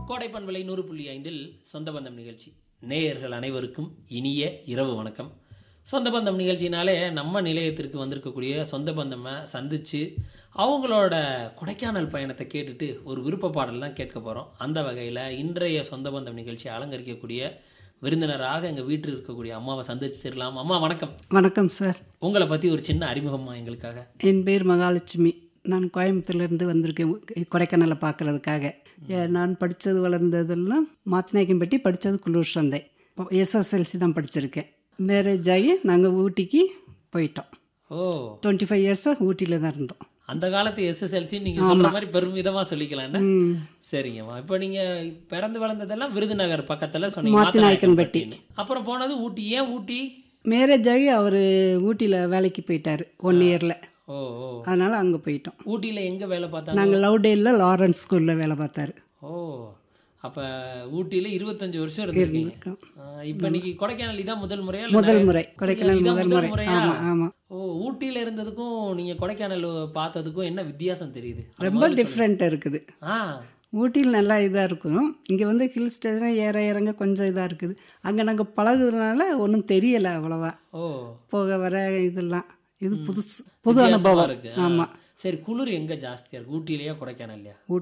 கோடை பண்பலை நூறு புள்ளி ஐந்தில் சொந்த பந்தம் நிகழ்ச்சி நேயர்கள் அனைவருக்கும் இனிய இரவு வணக்கம் சொந்த பந்தம் நிகழ்ச்சினாலே நம்ம நிலையத்திற்கு வந்திருக்கக்கூடிய சொந்த பந்தமை சந்தித்து அவங்களோட கொடைக்கானல் பயணத்தை கேட்டுட்டு ஒரு விருப்ப பாடல் தான் கேட்க போகிறோம் அந்த வகையில் இன்றைய சொந்த பந்தம் நிகழ்ச்சியை அலங்கரிக்கக்கூடிய விருந்தினராக எங்கள் வீட்டில் இருக்கக்கூடிய அம்மாவை சந்திச்சிடலாம் அம்மா வணக்கம் வணக்கம் சார் உங்களை பற்றி ஒரு சின்ன அறிமுகமா எங்களுக்காக என் பேர் மகாலட்சுமி நான் கோயம்புத்தூர்லேருந்து வந்திருக்கேன் கொடைக்கானலை பார்க்குறதுக்காக நான் படித்தது வளர்ந்ததெல்லாம் மாத்தநாயக்கன்பட்டி படித்தது குள்ளூர் சந்தை எஸ்எஸ்எல்சி தான் படிச்சிருக்கேன் மேரேஜ் ஆகி நாங்கள் ஊட்டிக்கு போயிட்டோம் ஓ டுவெண்ட்டி ஃபைவ் இயர்ஸாக ஊட்டியில் தான் இருந்தோம் அந்த காலத்து எஸ்எஸ்எல்சி நீங்கள் சொல்கிற மாதிரி பெருமிதமாக சொல்லிக்கலாம் என்ன ம். சரிங்கம்மா இப்போ நீங்கள் பிறந்து வளர்ந்ததெல்லாம் விருதுநகர் பக்கத்தில் சொன்னீங்க மாத்திநாயக்கன்பட்டி. மாத்திநாயக்கன்பட்டின்னு. அப்புறம் போனது ஊட்டி ஏன் ஊட்டி மேரேஜ் ஆகி அவர் ஊட்டியில் வேலைக்கு போயிட்டார் ஒன் இயரில் ஓ ஓ அதனால் அங்கே போயிட்டோம் ஊட்டியில் எங்கே வேலை பார்த்தாங்க நாங்கள் லவ்டேலில் லாரன்ஸ் ஸ்கூலில் வேலை பார்த்தாரு ஓ அப்போ ஊட்டியில் இருபத்தஞ்சு வருஷம் இருந்திருக்கீங்க இருக்கோம். இப்போ இன்னைக்கு கொடைக்கானல் இதான் முதல் முறையா இல்ல முதல் நிறைய- முறை கொடைக்கானல் இதான் முதல் முறை முறையா? ஆமாம் ஆமாம் ஓ ஊட்டியில் இருந்ததுக்கும் நீங்கள் கொடைக்கானல் பார்த்ததுக்கும் என்ன வித்தியாசம் தெரியுது ரொம்ப டிஃப்ரெண்ட்டாக இருக்குது ஆ ஊட்டியில் நல்லா இதாக இருக்கும் இங்கே வந்து ஹில் ஸ்டேஷன் ஏற இறங்க கொஞ்சம் இதாக இருக்குது அங்கே நாங்கள் பழகுறதுனால ஒன்றும் தெரியலை அவ்வளோவா ஓ போக வர இதெல்லாம் இது புதுசு புது வித்தியாசமா அனுபவம் இருக்கு ஆ. ஆமாம் சரி குளிர் எங்க ஜாஸ்தியா இருக்கு ஊட்டியிலையா கொடைக்கானல்லையா